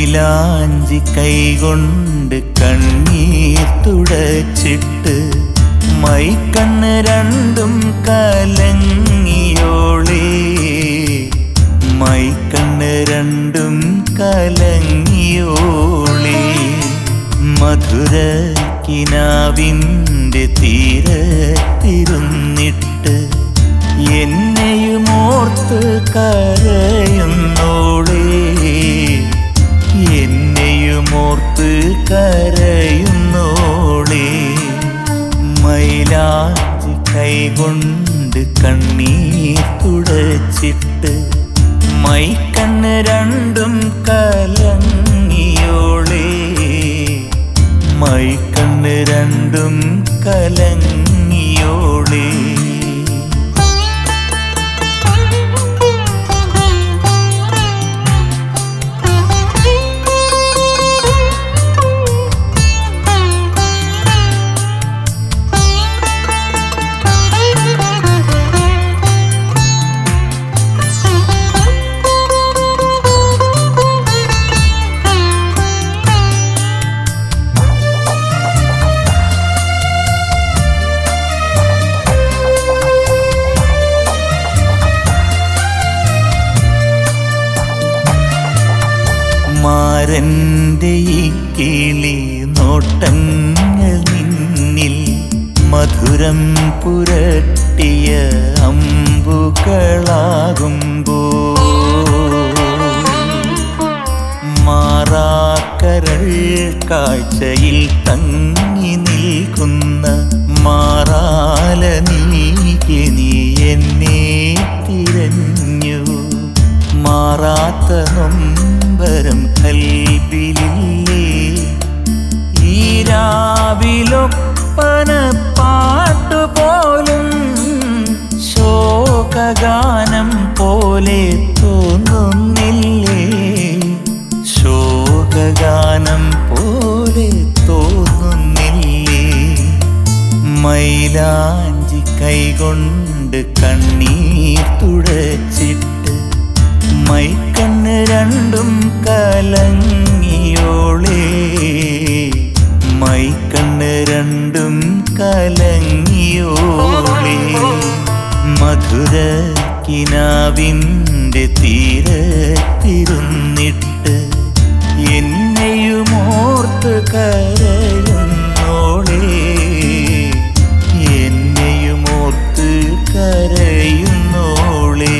മൈലാഞ്ചി കൈകൊണ്ട് കണ്ണീർ തുടച്ചിട്ട് മൈക്കണ്ണ് രണ്ടും കലങ്ങിയോളേ മൈക്കണ്ണ് രണ്ടും കലങ്ങിയോളേ മധുര കിനാവിൻ്റെ തീരത്തിരുന്നിട്ട് എന്നെയുമോർത്ത് കരയുന്നോളേ എന്നെയുമോർത്ത് കരയുന്നോളേ മൈലാഞ്ചി കൈകൊണ്ട് കണ്ണീർ തുടച്ചിട്ട് മൈക്കണ്ണ് രണ്ടും കലങ്ങിയോളേ മൈക്കണ്ണ് രണ്ടും കലങ്ങിയോളേ മാരന്റെ ഈ കിളി നോട്ടങ്ങൾ നിന്നിൽ മധുരം പുരട്ടിയ അമ്പുകളാകുമ്പോ മാറാക്കരൾ കാഴ്ചയിൽ തങ്ങി നിൽക്കുന്ന മാറാല നീക്കി നീ എന്നെ തിരഞ്ഞു മാറാത്ത നൊമ്പരം കൽബിലില്ലേ ഈ രാവിലൊപ്പന പാട്ടുപോലും ശോകഗാനം പോലെ തോന്നുന്നില്ലേ ശോകഗാനം പോലെ തോന്നുന്നില്ലേ മൈലാഞ്ചി കൈകൊണ്ട് കണ്ണീർ തുടച്ചിട്ട് മൈക്കണ്ണ് രണ്ടും കലങ്ങിയോളേ മൈക്കണ്ണ് രണ്ടും കലങ്ങിയോളേ മധുര കിനാവിൻ്റെ തീരത്തിരുന്നിട്ട് എന്നെയുമോർത്ത് കരയുന്നോളേ എന്നെയുമോർത്ത് കരയുന്നോളേ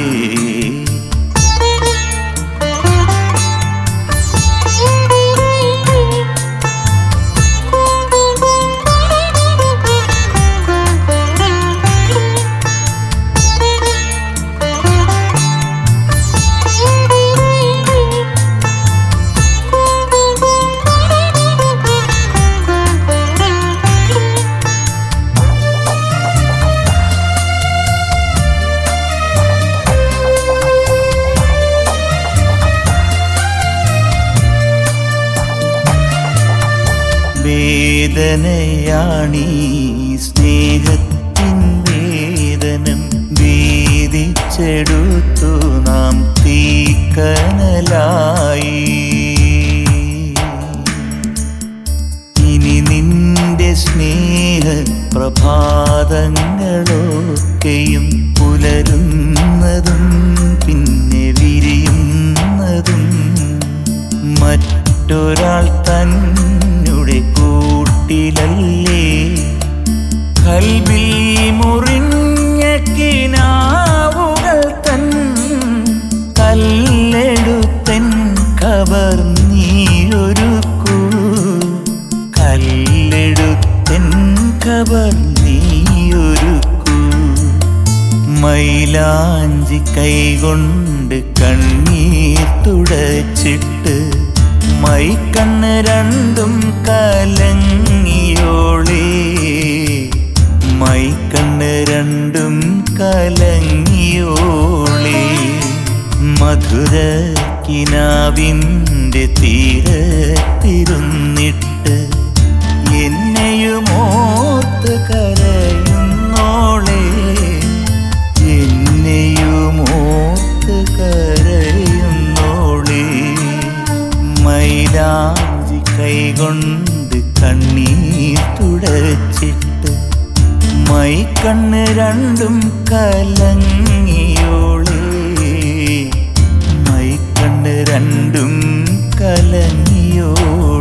വേദനയാണീ സ്നേഹത്തിൻ വേദനം വേദിച്ചെടുത്തു നാം തീക്കനലായി ഇനി നിന്റെ സ്നേഹ പ്രഭാതങ്ങളൊക്കെയും പുലരുന്നതും പിന്നെ വിരിയുന്നതും മറ്റൊരാൾ തന്നെ കൂട്ടിലല്ലേ കൽവിൽ മുറിഞ്ഞ കിനാവുകൾ തൻ കല്ലെടുത്തൻ കവർ നീയൊരുക്കൂ കല്ലെടുത്തൻ കവർ നീയൊരുക്കൂ മൈലാഞ്ചി കൈകൊണ്ട് കണ്ണീർ തുടച്ചിട്ട് മൈക്കണ്ണ് രണ്ടും കലങ്ങിയോളേ മൈക്കണ്ണ് രണ്ടും കലങ്ങിയോളേ മധുര കിനാവിൻ്റെ തീരത്തിരുന്നിട്ട് എന്നെയുമോർത്ത് കരയുന്നോളേ എന്നെയുമോർത്ത് കരയുന്നോളേ മൈ മൈക്കണ്ണ് രണ്ടും കലങ്ങിയോളേ മൈക്കണ്ണ് രണ്ടും കലങ്ങിയോളേ